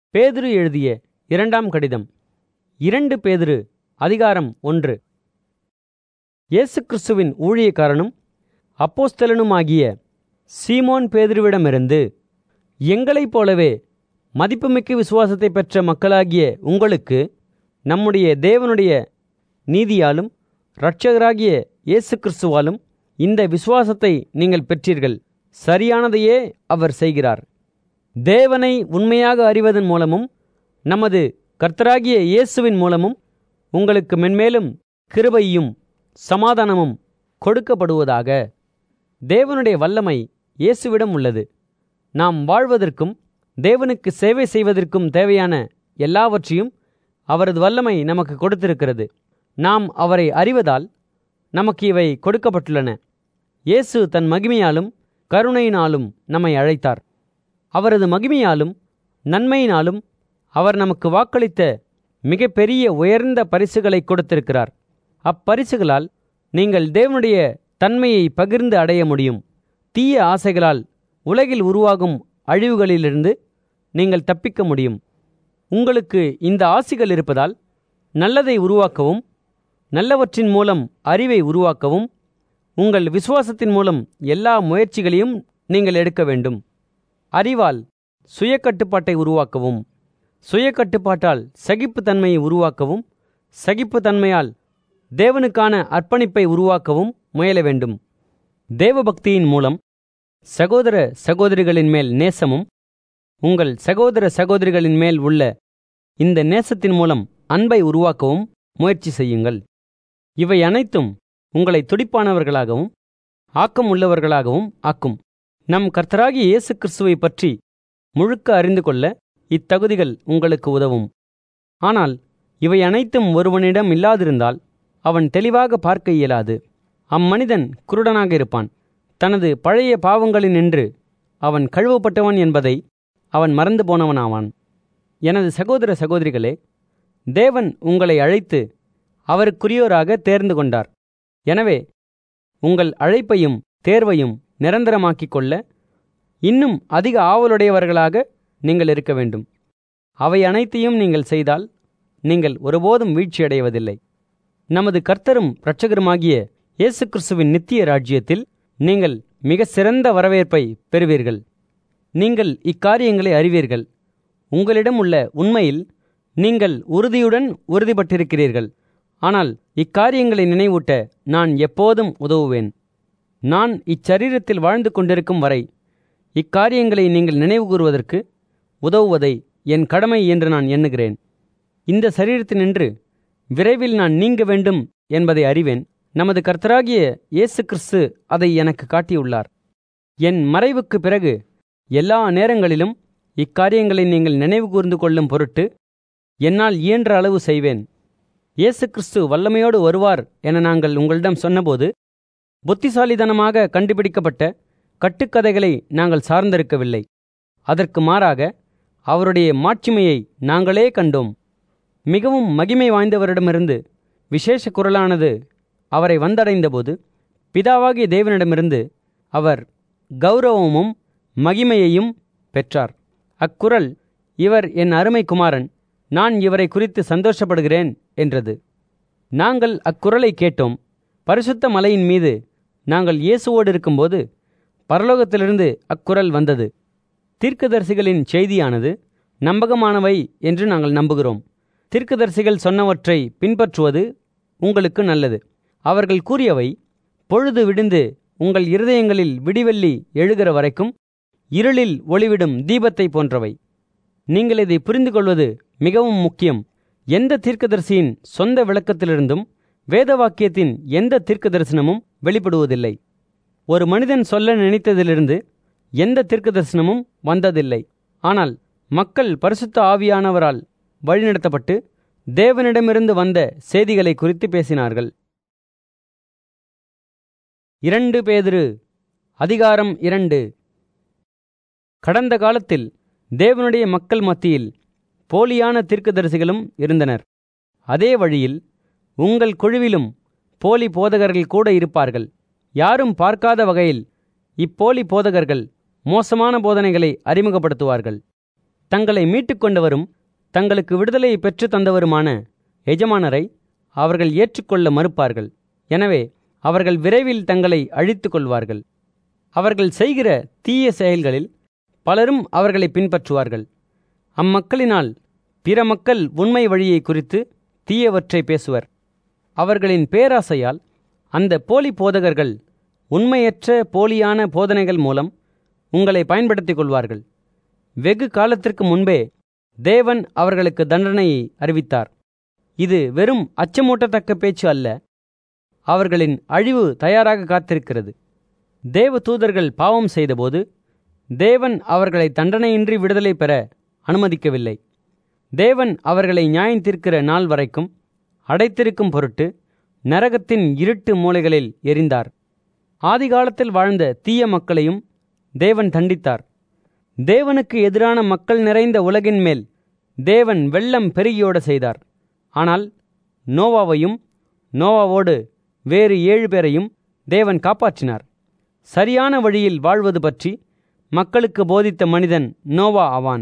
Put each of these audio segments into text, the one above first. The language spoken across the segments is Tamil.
பேதுரு எழுதிய இரண்டாம் கடிதம் இரண்டு பேதுரு அதிகாரம் ஒன்று இயேசு கிறிஸ்துவின் ஊழியக்காரனும் அப்போஸ்தலனுமாகிய சீமோன் பேதுருவிடமிருந்து எங்களைப் போலவே மதிப்புமிக்க விசுவாசத்தை பெற்ற மக்களாகிய உங்களுக்கு நம்முடைய தேவனுடைய நீதியாலும் இரட்சகராகிய இயேசு கிறிஸ்துவாலும் இந்த விசுவாசத்தை நீங்கள் பெற்றீர்கள் சரியானதையே அவர் செய்கிறார் தேவனை உண்மையாக அறிவதன் மூலமும் நமது கர்த்தராகிய இயேசுவின் மூலமும் உங்களுக்கு மென்மேலும் கிருபையும் சமாதானமும் கொடுக்கப்படுவதாக தேவனுடைய வல்லமை இயேசுவிடம் உள்ளது நாம் வாழ்வதற்கும் தேவனுக்கு சேவை செய்வதற்கும் தேவையான எல்லாவற்றையும் அவரது வல்லமை நமக்கு கொடுத்திருக்கிறது நாம் அவரை அறிவதால் நமக்கு இவை கொடுக்கப்பட்டுள்ளன இயேசு தன் மகிமையாலும் கருணையினாலும் நம்மை அழைத்தார் அவரது மகிமையாலும் நன்மையினாலும் அவர் நமக்கு வாக்களித்த மிகப்பெரிய உயர்ந்த பரிசுகளை கொடுத்திருக்கிறார் அப்பரிசுகளால் நீங்கள் தேவனுடைய தன்மையை பகிர்ந்து அடைய முடியும் தீய ஆசைகளால் உலகில் உருவாகும் அழிவுகளிலிருந்து நீங்கள் தப்பிக்க முடியும் உங்களுக்கு இந்த ஆசிகள் இருப்பதால் நல்லதை உருவாக்கவும் நல்லவற்றின் மூலம் அறிவை உருவாக்கவும் உங்கள் விசுவாசத்தின் மூலம் எல்லா முயற்சிகளையும் நீங்கள் எடுக்க வேண்டும் அறிவால் சுய கட்டுப்பாட்டை உருவாக்கவும் சுய கட்டுப்பாட்டால் சகிப்புத்தன்மையை உருவாக்கவும் சகிப்புத்தன்மையால் தேவனுக்கான அர்ப்பணிப்பை உருவாக்கவும் முயல வேண்டும் தேவபக்தியின் மூலம் சகோதர சகோதரிகளின் மேல் நேசமும் உங்கள் சகோதர சகோதரிகளின் மேல் உள்ள இந்த நேசத்தின் மூலம் அன்பை உருவாக்கவும் முயற்சி செய்யுங்கள் இவை அனைத்தும் உங்களை துடிப்பானவர்களாகவும் ஆக்கம் உள்ளவர்களாகவும் ஆக்கும் நம் கர்த்தராகிய இயேசு கிறிஸ்துவை பற்றி முழுக்க அறிந்து கொள்ள இத்தகுதிகள் உங்களுக்கு உதவும் ஆனால் இவை அனைத்தும் ஒருவனிடம் இல்லாதிருந்தால் அவன் தெளிவாக பார்க்க இயலாது அம்மனிதன் குருடனாக இருப்பான் தனது பழைய பாவங்களினின்று அவன் கழுவப்பட்டவன் என்பதை அவன் மறந்து போனவனாவான் எனது சகோதர சகோதரிகளே தேவன் உங்களை அழைத்து அவருக்குரியோராக தேர்ந்து கொண்டார் எனவே உங்கள் அழைப்பையும் தேர்வையும் நிரந்தரமாக்கிக் கொள்ள இன்னும் அதிக ஆவலுடையவர்களாக நீங்கள் இருக்க வேண்டும் அவை அனைத்தையும் நீங்கள் செய்தால் நீங்கள் ஒருபோதும் வீழ்ச்சியடைவதில்லை நமது கர்த்தரும் இரட்சகருமாகிய இயேசு கிறிஸ்துவின் நித்திய ராஜ்யத்தில் நீங்கள் மிக சிறந்த வரவேற்பை பெறுவீர்கள் நீங்கள் இக்காரியங்களை அறிவீர்கள் உங்களிடம் உள்ள உண்மையில் நீங்கள் உறுதியுடன் உறுதிப்பட்டிருக்கிறீர்கள் ஆனால் இக்காரியங்களை நினைவூட்ட நான் எப்போதும் உதவுவேன் நான் இச்சரீரத்தில் வாழ்ந்து கொண்டிருக்கும் வரை இக்காரியங்களை நீங்கள் நினைவு கூறுவதற்கு உதவுவதை என் கடமை என்று நான் எண்ணுகிறேன் இந்த சரீரத்தினின்று விரைவில் நான் நீங்க வேண்டும் என்பதை அறிவேன் நமது கர்த்தராகிய இயேசு கிறிஸ்து அதை எனக்கு காட்டியுள்ளார் என் மறைவுக்கு பிறகு எல்லா நேரங்களிலும் இக்காரியங்களை நீங்கள் நினைவு கூர்ந்து கொள்ளும் பொருட்டு என்னால் இயன்ற அளவு செய்வேன் இயேசு கிறிஸ்து வல்லமையோடு வருவார் என நாங்கள் உங்களிடம் சொன்னபோது புத்திசாலித்தனமாக கண்டுபிடிக்கப்பட்ட கட்டுக்கதைகளை நாங்கள் சார்ந்திருக்கவில்லை அதற்கு மாறாக அவருடைய மாட்சிமையை நாங்களே கண்டோம் மிகவும் மகிமை வாய்ந்தவரிடமிருந்து விசேஷ குரலானது அவரை வந்தடைந்தபோது பிதாவாகிய தேவனிடமிருந்து அவர் கௌரவமும் மகிமையையும் பெற்றார் அக்குரல் இவர் என் அருமை குமாரன் நான் இவரை குறித்து சந்தோஷப்படுகிறேன் என்றது நாங்கள் அக்குரலை கேட்டோம் பரிசுத்த மலையின் மீது நாங்கள் இயேசுவோடு இருக்கும்போது பரலோகத்திலிருந்து அக்குரல் வந்தது தீர்க்கதரிசிகளின் செய்தியானது நம்பகமானவை என்று நாங்கள் நம்புகிறோம் தீர்க்கதரிசிகள் சொன்னவற்றை பின்பற்றுவது உங்களுக்கு நல்லது அவர்கள் கூறியவை பொழுது விடிந்து உங்கள் இருதயங்களில் விடிவெள்ளி எழுகிற வரைக்கும் இருளில் ஒளிவிடும் தீபத்தை போன்றவை நீங்கள் இதை புரிந்து கொள்வது மிகவும் முக்கியம் எந்த தீர்க்கதரிசியின் சொந்த விளக்கத்திலிருந்தும் வேத வாக்கியத்தின் எந்த தீர்க்க தரிசனமும் வெளிப்படுவதில்லை ஒரு மனிதன் சொல்ல நினைத்ததிலிருந்து எந்த தீர்க்க தரிசனமும் வந்ததில்லை ஆனால் மக்கள் பரிசுத்த ஆவியானவரால் வழிநடத்தப்பட்டு தேவனிடமிருந்து வந்த செய்திகளை குறித்து பேசினார்கள் இரண்டு பேதிரு அதிகாரம் இரண்டு கடந்த காலத்தில் தேவனுடைய மக்கள் மத்தியில் போலியான தீர்க்கதரிசிகளும் இருந்தனர் அதே வழியில் உங்கள் குழுவிலும் போலி போதகர்கள் கூட இருப்பார்கள் யாரும் பார்க்காத வகையில் இப்போலி போதகர்கள் மோசமான போதனைகளை அறிமுகப்படுத்துவார்கள் தங்களை மீட்டுக்கொண்டவரும் தங்களுக்கு விடுதலையை பெற்று தந்தவருமான எஜமானரை அவர்கள் ஏற்றுக்கொள்ள மறுப்பார்கள் எனவே அவர்கள் விரைவில் தங்களை அழித்து கொள்வார்கள் அவர்கள் செய்கிற தீய செயல்களில் பலரும் அவர்களை பின்பற்றுவார்கள் அம்மக்களினால் பிற மக்கள் உண்மை வழியை குறித்து தீயவற்றை பேசுவர் அவர்களின் பேராசையால் அந்த போலி போதகர்கள் உண்மையற்ற போலியான போதனைகள் மூலம் உங்களை பயன்படுத்திக் கொள்வார்கள் வெகு காலத்திற்கு முன்பே தேவன் அவர்களுக்கு தண்டனையை அறிவித்தார் இது வெறும் அச்சமூட்டத்தக்க பேச்சு அல்ல அவர்களின் அழிவு தயாராக காத்திருக்கிறது தேவ தூதர்கள் பாவம் செய்தபோது தேவன் அவர்களை தண்டனையின்றி விடுதலை பெற அனுமதிக்கவில்லை தேவன் அவர்களை நியாயம் தீர்க்கிற நாள் வரைக்கும் அடைத்திருக்கும் பொருட்டு நரகத்தின் இருட்டு மூலைகளில் எரிந்தார் ஆதிகாலத்தில் வாழ்ந்த தீய மக்களையும் தேவன் தண்டித்தார் தேவனுக்கு எதிரான மக்கள் நிறைந்த உலகின் மேல் தேவன் வெள்ளம் பெருகியோட செய்தார் ஆனால் நோவாவையும் நோவாவோடு வேறு ஏழு பேரையும் தேவன் காப்பாற்றினார் சரியான வழியில் வாழ்வது பற்றி மக்களுக்கு போதித்த மனிதன் நோவா ஆவான்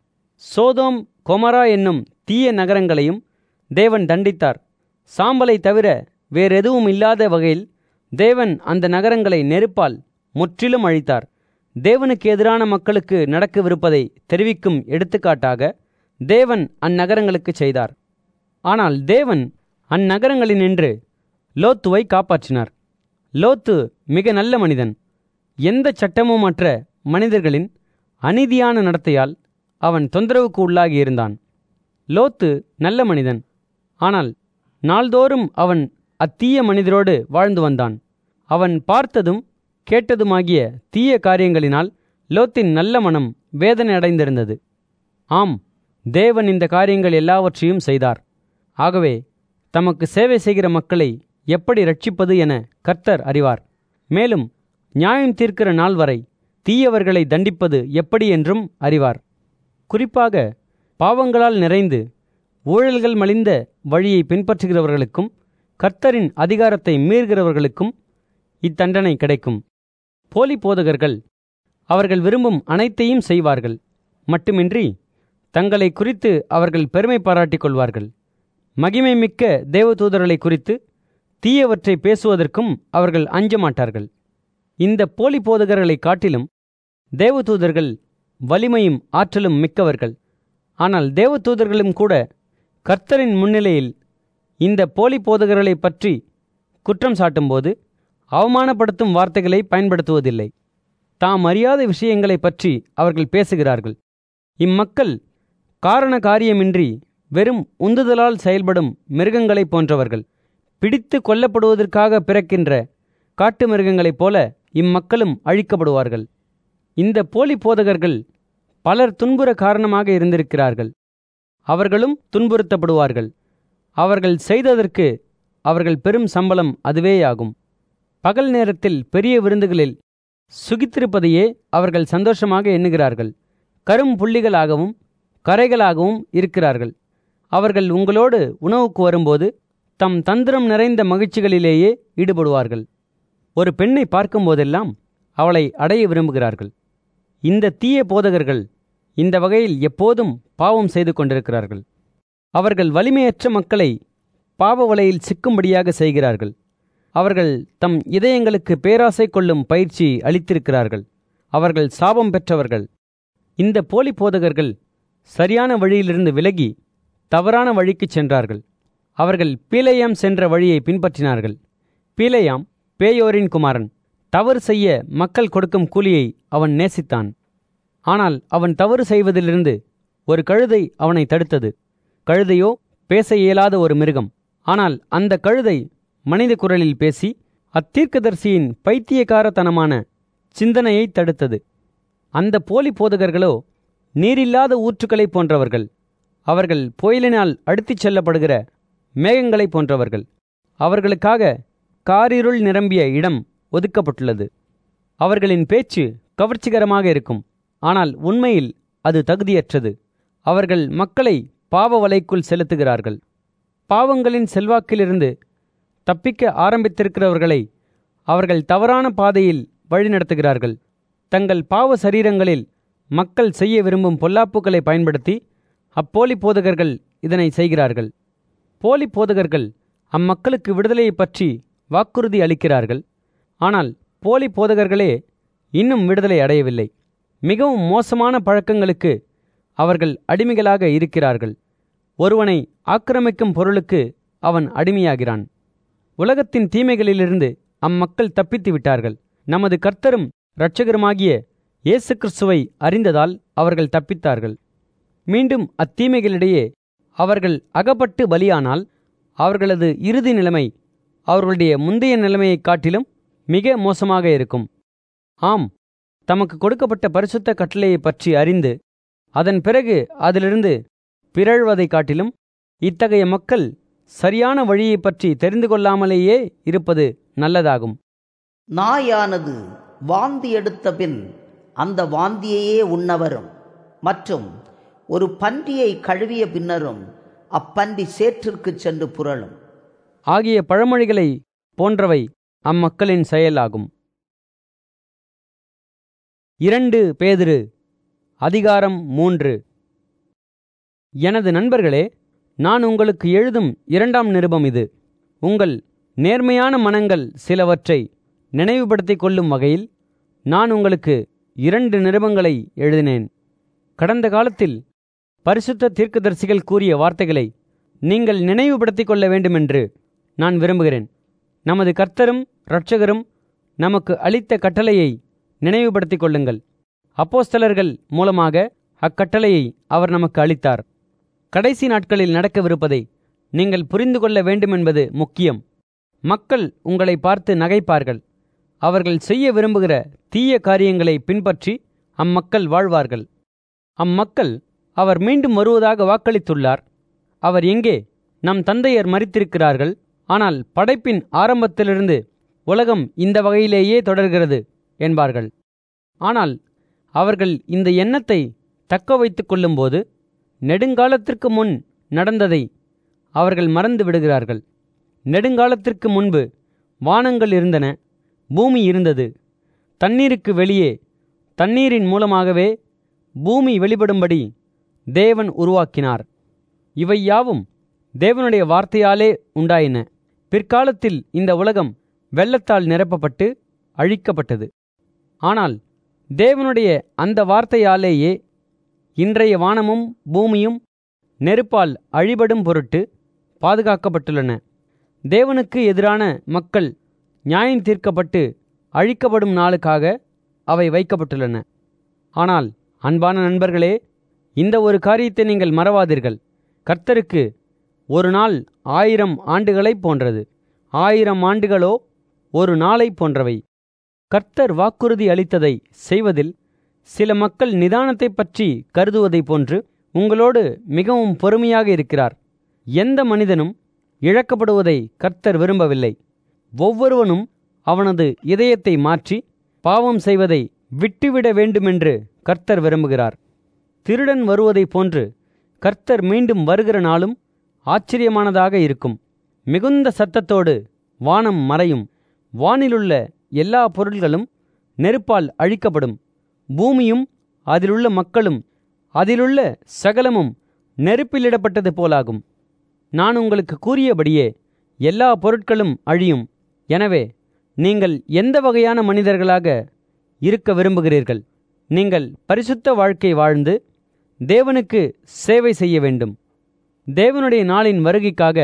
சோதோம் கொமரா என்னும் தீய நகரங்களையும் தேவன் தண்டித்தார் சாம்பலை தவிர வேறெதுவும் இல்லாத வகையில் தேவன் அந்த நகரங்களை நெருப்பால் முற்றிலும் அழித்தார் தேவனுக்கு எதிரான மக்களுக்கு நடக்கவிருப்பதை தெரிவிக்கும் எடுத்துக்காட்டாக தேவன் அந்நகரங்களுக்கு செய்தார் ஆனால் தேவன் அந்நகரங்களினின்று லோத்துவை காப்பாற்றினார் லோத்து மிக நல்ல மனிதன் எந்த சட்டமும் அற்ற மனிதர்களின் அநீதியான நடத்தையால் அவன் தொந்தரவுக்கு உள்ளாகி இருந்தான் லோத்து நல்ல மனிதன் ஆனால் நாள்தோறும் அவன் அத்தீய மனிதரோடு வாழ்ந்து வந்தான் அவன் பார்த்ததும் கேட்டதுமாகிய தீய காரியங்களினால் லோத்தின் நல்ல மனம் வேதனை அடைந்திருந்தது ஆம் தேவன் இந்த காரியங்கள் எல்லாவற்றையும் செய்தார் ஆகவே தமக்கு சேவை செய்கிற மக்களை எப்படி ரட்சிப்பது என கர்த்தர் அறிவார் மேலும் நியாயம் தீர்க்கிற நாள் வரை தீயவர்களை தண்டிப்பது எப்படி என்றும் அறிவார் குறிப்பாக பாவங்களால் நிறைந்து ஊழல்கள் மலிந்த வழியை பின்பற்றுகிறவர்களுக்கும் கர்த்தரின் அதிகாரத்தை மீறுகிறவர்களுக்கும் இத்தண்டனை கிடைக்கும் போலி போதகர்கள் அவர்கள் விரும்பும் அனைத்தையும் செய்வார்கள் மட்டுமின்றி தங்களை குறித்து அவர்கள் பெருமை பாராட்டிக் கொள்வார்கள் மகிமை மிக்க தேவதூதர்களை குறித்து தீயவற்றை பேசுவதற்கும் அவர்கள் அஞ்ச மாட்டார்கள் இந்த போலி போதகர்களை காட்டிலும் தேவதூதர்கள் வலிமையும் ஆற்றலும் மிக்கவர்கள் ஆனால் தேவதூதர்களும் கூட கர்த்தரின் முன்னிலையில் இந்த போலி போதகர்களை பற்றி குற்றம் சாட்டும்போது அவமானப்படுத்தும் வார்த்தைகளை பயன்படுத்துவதில்லை தாம் அறியாத விஷயங்களை பற்றி அவர்கள் பேசுகிறார்கள் இம்மக்கள் காரண காரியமின்றி வெறும் உந்துதலால் செயல்படும் மிருகங்களைப் போன்றவர்கள் பிடித்து கொல்லப்படுவதற்காக பிறக்கின்ற காட்டு மிருகங்களைப் போல இம்மக்களும் அழிக்கப்படுவார்கள் இந்த போலி போதகர்கள் பலர் துன்புற காரணமாக இருந்திருக்கிறார்கள் அவர்களும் துன்புறுத்தப்படுவார்கள் அவர்கள் செய்ததற்கு அவர்கள் பெரும் சம்பளம் அதுவேயாகும் பகல் நேரத்தில் பெரிய விருந்துகளில் சுகித்திருப்பதையே அவர்கள் சந்தோஷமாக எண்ணுகிறார்கள் கரும் புள்ளிகளாகவும் கரைகளாகவும் இருக்கிறார்கள் அவர்கள் உங்களோடு உணவுக்கு வரும்போது தம் தந்திரம் நிறைந்த மகிழ்ச்சிகளிலேயே ஈடுபடுவார்கள் ஒரு பெண்ணை பார்க்கும்போதெல்லாம் அவளை அடைய விரும்புகிறார்கள் இந்த தீய போதகர்கள் இந்த வகையில் எப்போதும் பாவம் செய்து கொண்டிருக்கிறார்கள் அவர்கள் வலிமையற்ற மக்களை பாவ வலையில் சிக்கும்படியாக செய்கிறார்கள் அவர்கள் தம் இதயங்களுக்கு பேராசை கொள்ளும் பயிற்சி அளித்திருக்கிறார்கள் அவர்கள் சாபம் பெற்றவர்கள் இந்த போலி போதகர்கள் சரியான வழியிலிருந்து விலகி தவறான வழிக்குச் சென்றார்கள் அவர்கள் பீலையாம் சென்ற வழியை பின்பற்றினார்கள் பீலையாம் பேயோரின் குமாரன் தவறு செய்ய மக்கள் கொடுக்கும் கூலியை அவன் நேசித்தான் ஆனால் அவன் தவறு செய்வதிலிருந்து ஒரு கழுதை அவனை தடுத்தது கழுதையோ பேச இயலாத ஒரு மிருகம் ஆனால் அந்த கழுதை மனித குரலில் பேசி அத்தீர்க்கதரிசியின் பைத்தியக்காரத்தனமான சிந்தனையை தடுத்தது அந்த போலி போதகர்களோ நீரில்லாத ஊற்றுக்களைப் போன்றவர்கள் அவர்கள் புயலினால் அடித்துச் செல்லப்படுகிற மேகங்களைப் போன்றவர்கள் அவர்களுக்காக காரிருள் நிரம்பிய இடம் ஒதுக்கப்பட்டுள்ளது அவர்களின் பேச்சு கவர்ச்சிகரமாக இருக்கும் ஆனால் உண்மையில் அது தகுதியற்றது அவர்கள் மக்களை பாவ வலைக்குள் செலுத்துகிறார்கள் பாவங்களின் செல்வாக்கிலிருந்து தப்பிக்க ஆரம்பித்திருக்கிறவர்களை அவர்கள் தவறான பாதையில் வழிநடத்துகிறார்கள் தங்கள் பாவ சரீரங்களில் மக்கள் செய்ய விரும்பும் பொல்லாப்புகளை பயன்படுத்தி அப்போலி போதகர்கள் இதனை செய்கிறார்கள் போலி போதகர்கள் அம்மக்களுக்கு விடுதலையை பற்றி வாக்குறுதி அளிக்கிறார்கள் ஆனால் போலி போதகர்களே இன்னும் விடுதலை அடையவில்லை மிகவும் மோசமான பழக்கங்களுக்கு அவர்கள் அடிமைகளாக இருக்கிறார்கள் ஒருவனை ஆக்கிரமிக்கும் பொருளுக்கு அவன் அடிமையாகிறான் உலகத்தின் தீமைகளிலிருந்து அம்மக்கள் தப்பித்து விட்டார்கள் நமது கர்த்தரும் இரட்சகருமாகிய இயேசு கிறிஸ்துவை அறிந்ததால் அவர்கள் தப்பித்தார்கள் மீண்டும் அத்தீமைகளிடையே அவர்கள் அகப்பட்டு பலியானால் அவர்களது இறுதி நிலைமை அவர்களுடைய முந்தைய நிலைமையைக் காட்டிலும் மிக மோசமாக இருக்கும் ஆம் தமக்கு கொடுக்கப்பட்ட பரிசுத்த கட்டளையைப் பற்றி அறிந்து அதன் பிறகு அதிலிருந்து பிறழ்வதைக் காட்டிலும் இத்தகைய மக்கள் சரியான வழியைப் பற்றி தெரிந்து கொள்ளாமலேயே இருப்பது நல்லதாகும் நாயானது வாந்தி எடுத்த பின் அந்த வாந்தியையே உண்ணவரும் மற்றும் ஒரு பன்றியை கழுவிய பின்னரும் அப்பன்றி சேற்றிற்கு சென்று புரளும் ஆகிய பழமொழிகளை போன்றவை அம்மக்களின் செயலாகும் இரண்டு பேதிரு அதிகாரம் மூன்று எனது நண்பர்களே நான் உங்களுக்கு எழுதும் இரண்டாம் நிருபம் இது உங்கள் நேர்மையான மனங்கள் சிலவற்றை நினைவுபடுத்திக் கொள்ளும் வகையில் நான் உங்களுக்கு இரண்டு நிருபங்களை எழுதினேன் கடந்த காலத்தில் பரிசுத்த தீர்க்கதரிசிகள் கூறிய வார்த்தைகளை நீங்கள் நினைவுபடுத்திக் கொள்ள வேண்டுமென்று நான் விரும்புகிறேன் நமது கர்த்தரும் இரட்சகரும் நமக்கு அளித்த கட்டளையை நினைவுபடுத்திக் கொள்ளுங்கள் அப்போஸ்தலர்கள் மூலமாக அக்கட்டளையை அவர் நமக்கு அளித்தார் கடைசி நாட்களில் நடக்கவிருப்பதை நீங்கள் புரிந்து கொள்ள வேண்டுமென்பது முக்கியம் மக்கள் உங்களை பார்த்து நகைப்பார்கள் அவர்கள் செய்ய விரும்புகிற தீய காரியங்களை பின்பற்றி அம்மக்கள் வாழ்வார்கள் அம்மக்கள் அவர் மீண்டும் வருவதாக வாக்களித்துள்ளார் அவர் எங்கே நம் தந்தையர் மறித்திருக்கிறார்கள் ஆனால் படைப்பின் ஆரம்பத்திலிருந்து உலகம் இந்த வகையிலேயே தொடர்கிறது என்பார்கள் ஆனால் அவர்கள் இந்த எண்ணத்தை தக்க வைத்துக் கொள்ளும்போது நெடுங்காலத்திற்கு முன் நடந்ததை அவர்கள் மறந்து விடுகிறார்கள் நெடுங்காலத்திற்கு முன்பு வானங்கள் இருந்தன பூமி இருந்தது தண்ணீருக்கு வெளியே தண்ணீரின் மூலமாகவே பூமி வெளிப்படும்படி தேவன் உருவாக்கினார் இவை யாவும் தேவனுடைய வார்த்தையாலே உண்டாயின பிற்காலத்தில் இந்த உலகம் வெள்ளத்தால் நிரப்பப்பட்டு அழிக்கப்பட்டது ஆனால் தேவனுடைய அந்த வார்த்தையாலேயே இன்றைய வானமும் பூமியும் நெருப்பால் அழிபடும் பொருட்டு பாதுகாக்கப்பட்டுள்ளன தேவனுக்கு எதிரான மக்கள் நியாயம் தீர்க்கப்பட்டு அழிக்கப்படும் நாளுக்காக அவை வைக்கப்பட்டுள்ளன ஆனால் அன்பான நண்பர்களே இந்த ஒரு காரியத்தை நீங்கள் மறவாதீர்கள் கர்த்தருக்கு ஒரு நாள் ஆயிரம் ஆண்டுகளைப் போன்றது ஆயிரம் ஆண்டுகளோ ஒரு நாளைப் போன்றவை கர்த்தர் வாக்குறுதி அளித்ததை செய்வதில் சில மக்கள் நிதானத்தைப் பற்றி கருதுவதைப் போன்று உங்களோடு மிகவும் பொறுமையாக இருக்கிறார் எந்த மனிதனும் இழக்கப்படுவதை கர்த்தர் விரும்பவில்லை ஒவ்வொருவனும் அவனது இதயத்தை மாற்றி பாவம் செய்வதை விட்டுவிட வேண்டுமென்று கர்த்தர் விரும்புகிறார் திருடன் வருவதைப் போன்று கர்த்தர் மீண்டும் வருகிற நாளும் ஆச்சரியமானதாக இருக்கும் மிகுந்த சத்தத்தோடு வானம் மறையும் வானிலுள்ள எல்லா பொருள்களும் நெருப்பால் அழிக்கப்படும் பூமியும் அதிலுள்ள மக்களும் அதிலுள்ள சகலமும் நெருப்பிலிடப்பட்டது போலாகும் நான் உங்களுக்கு கூறியபடியே எல்லா பொருட்களும் அழியும் எனவே நீங்கள் எந்த வகையான மனிதர்களாக இருக்க விரும்புகிறீர்கள் நீங்கள் பரிசுத்த வாழ்க்கை வாழ்ந்து தேவனுக்கு சேவை செய்ய வேண்டும் தேவனுடைய நாளின் வருகைக்காக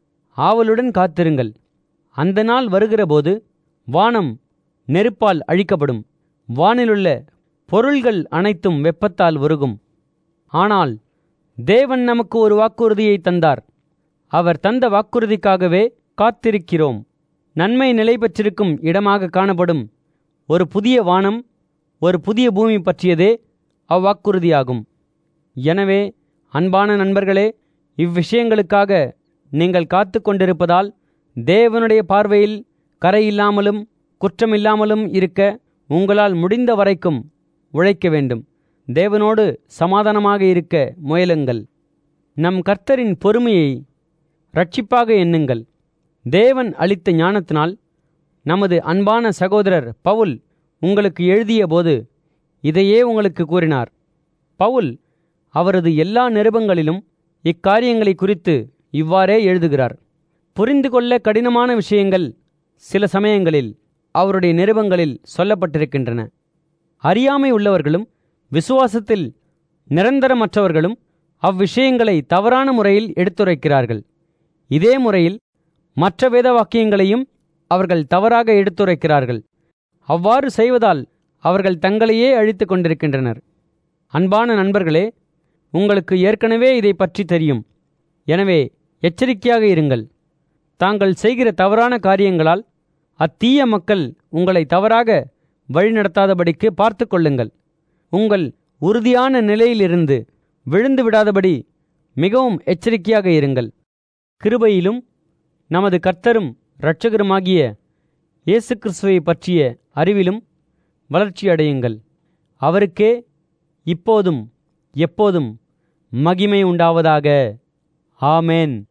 ஆவலுடன் காத்திருங்கள் அந்த நாள் வருகிறபோது வானம் நெருப்பால் அழிக்கப்படும் வானிலுள்ள பொருள்கள் அனைத்தும் வெப்பத்தால் உருகும் ஆனால் தேவன் நமக்கு ஒரு வாக்குறுதியை தந்தார் அவர் தந்த வாக்குறுதிக்காகவே காத்திருக்கிறோம் நன்மை நிலை பெற்றிருக்கும் இடமாக காணப்படும் ஒரு புதிய வானம் ஒரு புதிய பூமி பற்றியதே அவ்வாக்குறுதியாகும் எனவே அன்பான நண்பர்களே இவ்விஷயங்களுக்காக நீங்கள் காத்து கொண்டிருப்பதால் தேவனுடைய பார்வையில் கரையில்லாமலும் குற்றமில்லாமலும் இருக்க உங்களால் முடிந்த வரைக்கும் உழைக்க வேண்டும் தேவனோடு சமாதானமாக இருக்க முயலுங்கள் நம் கர்த்தரின் பொறுமையை ரட்சிப்பாக எண்ணுங்கள் தேவன் அளித்த ஞானத்தினால் நமது அன்பான சகோதரர் பவுல் உங்களுக்கு எழுதிய போது இதையே உங்களுக்கு கூறினார் பவுல் அவரது எல்லா நிருபங்களிலும் இக்காரியங்களை குறித்து இவ்வாறே எழுதுகிறார் புரிந்து கொள்ள கடினமான விஷயங்கள் சில சமயங்களில் அவருடைய நிருபங்களில் சொல்லப்பட்டிருக்கின்றன அறியாமை உள்ளவர்களும் விசுவாசத்தில் நிரந்தரமற்றவர்களும் அவ்விஷயங்களை தவறான முறையில் எடுத்துரைக்கிறார்கள் இதே முறையில் மற்ற வேத வாக்கியங்களையும் அவர்கள் தவறாக எடுத்துரைக்கிறார்கள் அவ்வாறு செய்வதால் அவர்கள் தங்களையே அழித்து கொண்டிருக்கின்றனர் அன்பான நண்பர்களே உங்களுக்கு ஏற்கனவே இதை பற்றி தெரியும் எனவே எச்சரிக்கையாக இருங்கள் தாங்கள் செய்கிற தவறான காரியங்களால் அத்தீய மக்கள் உங்களை தவறாக வழிநடத்தாதபடிக்கு பார்த்து கொள்ளுங்கள் உங்கள் உறுதியான நிலையிலிருந்து விழுந்து விடாதபடி மிகவும் எச்சரிக்கையாக இருங்கள் கிருபையிலும் நமது கர்த்தரும் இரட்சகருமாகிய இயேசு கிறிஸ்துவை பற்றிய அறிவிலும் வளர்ச்சியடையுங்கள் அவருக்கே இப்போதும் எப்போதும் மகிமை உண்டாவதாக ஆமேன்